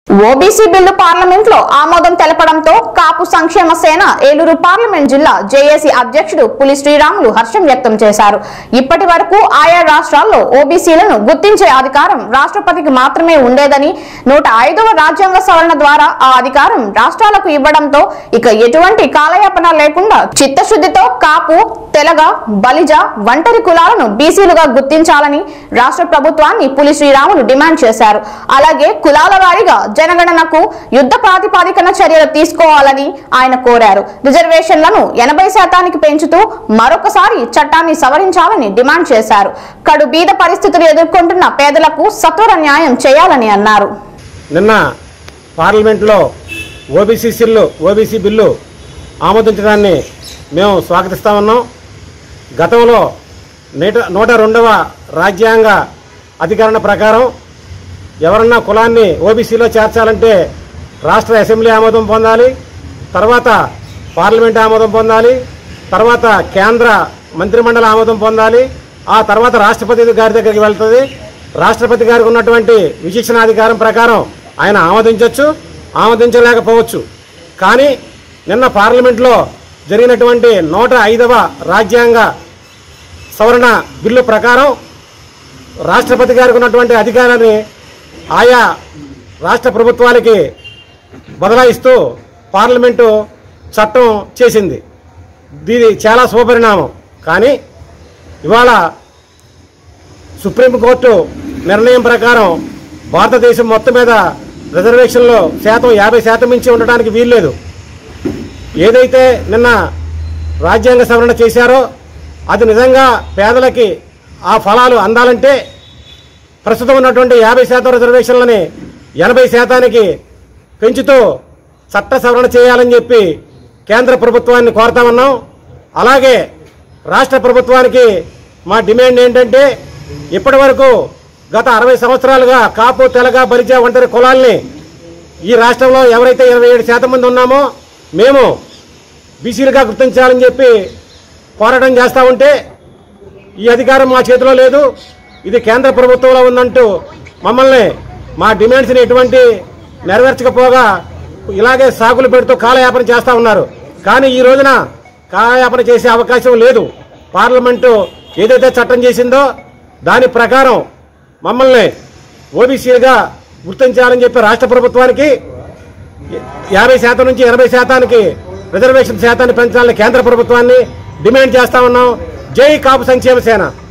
OBC bill parliament లో ఆమోదం తెలపడంతో కాపు సంక్షేమ సేన ఏలూరు పార్లమెంట్ జిల్లా జేఏసీ అధ్యక్షుడు పులి శ్రీరాములు హర్షం వ్యక్తం చేశారు ఇప్పటి వరకు ఆయా రాష్ట్రాల్లో ఓబీసీలను గుర్తించే అధికారం రాష్ట్రపతికి మాత్రమే ఉండేదని నూట ఐదవ రాజ్యాంగ సవరణ ద్వారా ఆ అధికారం రాష్ట్రాలకు ఇవ్వడంతో ఇక ఎటువంటి కాలయాపన లేకుండా చిత్తశుద్ధితో కాపు తెలగ బలిజ ఒంటరి కులాలను బీసీలుగా గుర్తించాలని రాష్ట్ర ప్రభుత్వాన్ని పులి శ్రీరాములు డిమాండ్ చేశారు అలాగే కులాల వారీగా జనగణనకు యుద్ధ ప్రాతిపాదికన చర్యలు తీసుకోవాలని ఆయన కోరారు రిజర్వేషన్లను ఎనభై శాతానికి పెంచుతూ మరొకసారి చట్టాన్ని సవరించాలని డిమాండ్ చేశారు కడు బీద పరిస్థితులు ఎదుర్కొంటున్న పేదలకు సత్వర న్యాయం చేయాలని అన్నారు నిన్న పార్లమెంట్లో ఓబీసీ సిల్లు ఓబీసీ బిల్లు ఆమోదించడాన్ని మేము స్వాగతిస్తా ఉన్నాం గతంలో నూట నూట రెండవ రాజ్యాంగ అధికరణ ప్రకారం ఎవరన్నా కులాన్ని ఓబీసీలో చేర్చాలంటే రాష్ట్ర అసెంబ్లీ ఆమోదం పొందాలి తర్వాత పార్లమెంట్ ఆమోదం పొందాలి తర్వాత కేంద్ర మంత్రిమండలి ఆమోదం పొందాలి ఆ తర్వాత రాష్ట్రపతి గారి దగ్గరికి వెళ్తుంది రాష్ట్రపతి గారికి ఉన్నటువంటి విశిక్షణాధికారం ప్రకారం ఆయన ఆమోదించవచ్చు ఆమోదించలేకపోవచ్చు కానీ నిన్న పార్లమెంట్లో జరిగినటువంటి నూట ఐదవ రాజ్యాంగ సవరణ బిల్లు ప్రకారం రాష్ట్రపతి గారికి ఉన్నటువంటి అధికారాన్ని ఆయా రాష్ట్ర ప్రభుత్వాలకి బదలాయిస్తూ పార్లమెంటు చట్టం చేసింది దీని చాలా శుభపరిణామం కానీ ఇవాళ సుప్రీంకోర్టు నిర్ణయం ప్రకారం భారతదేశం మొత్తం మీద రిజర్వేషన్లో శాతం యాభై శాతం మించి ఉండడానికి వీల్లేదు ఏదైతే నిన్న రాజ్యాంగ సవరణ చేశారో అది నిజంగా పేదలకి ఆ ఫలాలు అందాలంటే ప్రస్తుతం ఉన్నటువంటి యాభై శాతం రిజర్వేషన్లని ఎనభై శాతానికి పెంచుతూ చట్ట సవరణ చేయాలని చెప్పి కేంద్ర ప్రభుత్వాన్ని కోరుతా ఉన్నాం అలాగే రాష్ట్ర ప్రభుత్వానికి మా డిమాండ్ ఏంటంటే ఇప్పటి వరకు గత అరవై సంవత్సరాలుగా కాపు తెలగ బలిజ ఒంటరి కులాల్ని ఈ రాష్ట్రంలో ఎవరైతే ఇరవై ఏడు శాతం మంది ఉన్నామో మేము బీసీలుగా గుర్తించాలని చెప్పి పోరాటం చేస్తూ ఉంటే ఈ అధికారం మా చేతిలో లేదు ఇది కేంద్ర ప్రభుత్వంలో ఉందంటూ మమ్మల్ని మా డిమాండ్స్ని ఎటువంటి నెరవేర్చకపోగా ఇలాగే సాగులు పెడుతూ కాలయాపన చేస్తూ ఉన్నారు కానీ ఈ రోజున కాలయాపన చేసే అవకాశం లేదు పార్లమెంటు ఏదైతే చట్టం చేసిందో దాని ప్రకారం మమ్మల్ని ఓబీసీగా గుర్తించాలని చెప్పి రాష్ట్ర ప్రభుత్వానికి యాభై శాతం నుంచి ఎనభై శాతానికి రిజర్వేషన్ శాతాన్ని పెంచాలని కేంద్ర ప్రభుత్వాన్ని డిమాండ్ చేస్తా ఉన్నాం జై కాపు సంక్షేమ సేన